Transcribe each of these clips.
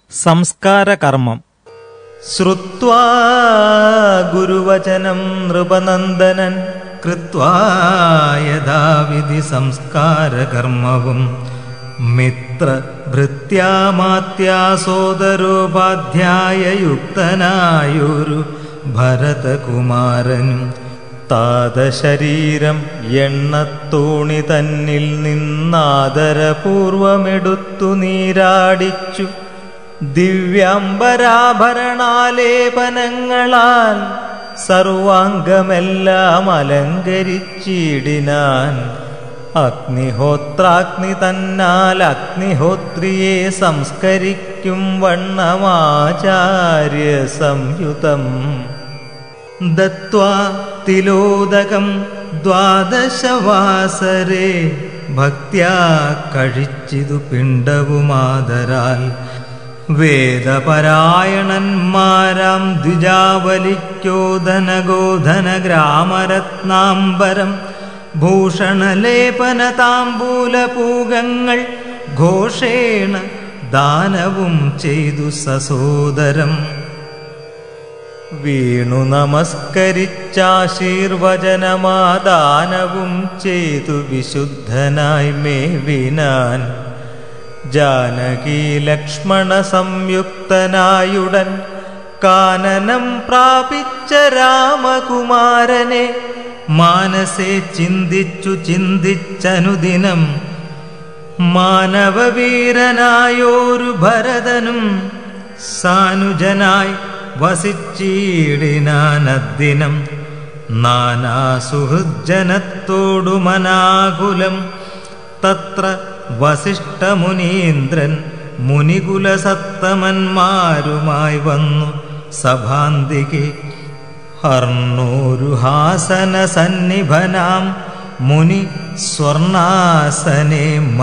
സംസ്കാരകർമ്മം ശ്രുത്വാ ഗുരുവചനം നൃപനന്ദനൻ കൃത്വാ യഥാവിധി സംസ്കാരകർമ്മവും മിത്ര ഭൃത്യാമാത്യാസോദരോപാധ്യായയുക്തനായൊരു ഭരതകുമാരനും താതശരീരം എണ്ണത്തോണി തന്നിൽ നിന്നാദരപൂർവമെടുത്തു നീരാടിച്ചു ദിവ്യാംബരാഭരണാലേപനങ്ങളാൽ സർവാംഗമെല്ലാം അലങ്കരിച്ചിടിനാൻ അഗ്നിഹോത്രാഗ്നി തന്നാൽ അഗ്നിഹോത്രിയെ സംസ്കരിക്കും വണ്ണമാചാര്യ സംയുതം ദത്വാ തിലോദകം ദ്വാദശവാസരെ ഭക്ത്യാ കഴിച്ചിതു പിണ്ടവുമാതരാൽ വേദപരായണന്മാരാം ദ്വിജാവലിക്കോദനഗോധന ഗ്രാമരത്നാംബരം ഭൂഷണലേപന താമ്പൂലപൂകങ്ങൾ ഘോഷേണ ദാനവും ചെയ്തു സസോദരം വീണു നമസ്കരിച്ചാശീർവചനമാദാനവും ചെയ്തു വിശുദ്ധനായി മേവിനാൻ ജാനകി ലക്ഷ്മണ സംയുക്തനായുടൻ കാനനം പ്രാപിച്ച രാമകുമാരനെ മാനസെ ചിന്തിച്ചു ചിന്തിച്ചനുദിനം മാനവവീരനായോരു ഭരതനും സാനുജനായി വസിച്ചീടിനാനദ്ദിനം നാനാസുഹൃജ്ജനത്തോടു മനാകുലം തത്ര വസിഷ്ഠമുനീന്ദ്രൻ മുനികുലസത്തമന്മാരുമായി വന്നു സഭാന്തികെ ഹർണോരുഹാസന സന്നിഭനാം മുനി സ്വർണാസനെ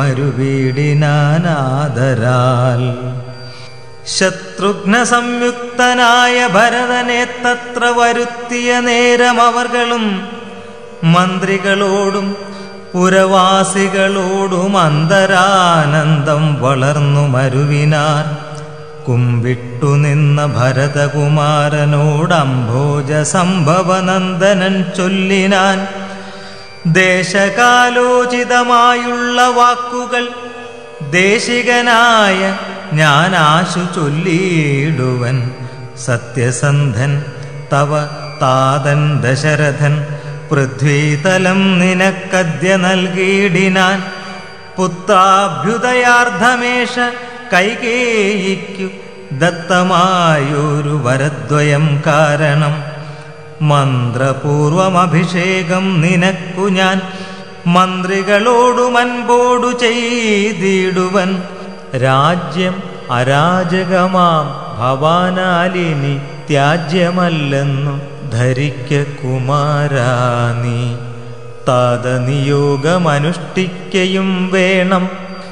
മരുവീടിനാനാദരാൽ ശത്രുഘ്ന സംയുക്തനായ ഭരതനെ തത്ര വരുത്തിയ നേരം അവർകളും മന്ത്രികളോടും പുരവാസികളോടും അന്തരാനന്ദം വളർന്നു മരുവിനാർ കുമ്പിട്ടു നിന്ന ഭരതകുമാരനോട് അംഭോജ സംഭവനന്ദനൻ ചൊല്ലിനാൻ ദേശകാലോചിതമായുള്ള വാക്കുകൾ ദേശികനായ ഞാൻ ആശു ചൊല്ലിയിടുവൻ സത്യസന്ധൻ തവ താതൻ ദശരഥൻ പൃഥ്വീതലം നിനക്കദ്യ നൽകിയിടിനാൻ പുത്രാഭ്യുദയാർദ്ധമേഷ കൈകേയിക്കു ദത്തമായൊരു വരദ്വയം കാരണം മന്ത്രപൂർവമഭിഷേകം നിനക്കു ഞാൻ മന്ത്രികളോടും അൻപോടു ചെയ്തിടുവൻ രാജ്യം അരാജകമാം ഭവാനാലിനി ത്യാജ്യമല്ലെന്നു ധരിക്ക കുമാരാനീ താതനിയോഗമനുഷ്ഠിക്കയും വേണം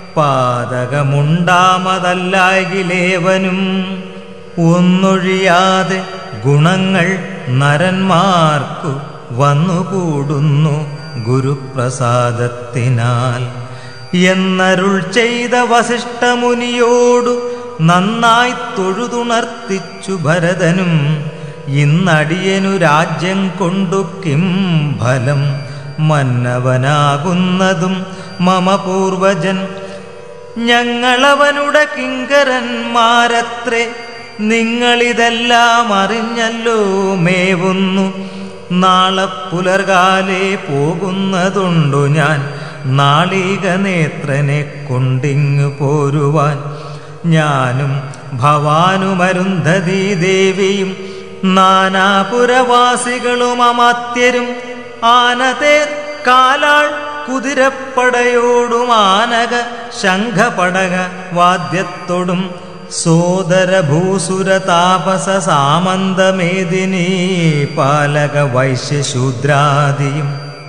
പാതകമുണ്ടാമതല്ലാകിലേവനും ഒന്നൊഴിയാതെ ഗുണങ്ങൾ നരന്മാർക്കു വന്നുകൂടുന്നു ഗുരുപ്രസാദത്തിനാൽ എന്നരുൾ ചെയ്ത വസിഷ്ഠമുനിയോടു നന്നായി തൊഴുതുണർത്തിച്ചു ഭരതനും ഇന്നടിയനു രാജ്യം കൊണ്ടു കിം ഫലം മന്നവനാകുന്നതും മമ പൂർവജൻ ഞങ്ങളവനുടെ കിങ്കരന്മാരത്രേ നിങ്ങളിതെല്ലാം അറിഞ്ഞല്ലോ മേവുന്നു നാളെ പുലർകാലേ പോകുന്നതുണ്ടു ഞാൻ നാളിക നേത്രനെ കൊണ്ടിങ്ങു പോരുവാൻ ഞാനും ഭവാനുമരുന്ധതി ദേവിയും നാനാപുരവാസികളും അമാത്യരും ആനതേ കാലാൾ കുതിരപ്പടയോടും ആനക ശംഖപടക വാദ്യത്തോടും സോദര ഭൂസുര താപസ സാമന്തമേദിനീ പാലക വൈശ്യശൂദ്രാദിയും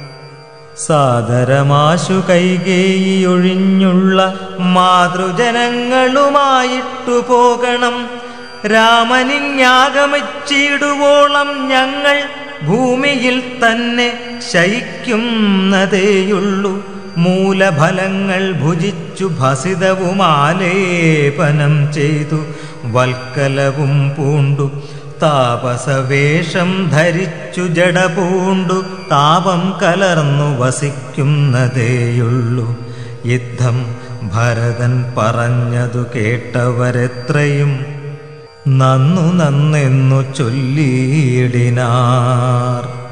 സാദരമാശു കൈകേയിയൊഴിഞ്ഞുള്ള മാതൃജനങ്ങളുമായിട്ടു പോകണം രാമനിങ്ങാഗമിച്ചിടുവോളം ഞങ്ങൾ ഭൂമിയിൽ തന്നെ ശയിക്കുന്നതേയുള്ളൂ മൂലഫലങ്ങൾ ഭുജിച്ചു ഭസിതവുമാലേപനം ചെയ്തു വൽക്കലവും പൂണ്ടു താപസവേഷം ധരിച്ചു ജട പൂണ്ടു താപം കലർന്നു വസിക്കുന്നതേയുള്ളൂ യുദ്ധം ഭരതൻ പറഞ്ഞതു കേട്ടവരെത്രയും നന്നു നന്നെന്നു ചൊല്ലിയിടിനാർ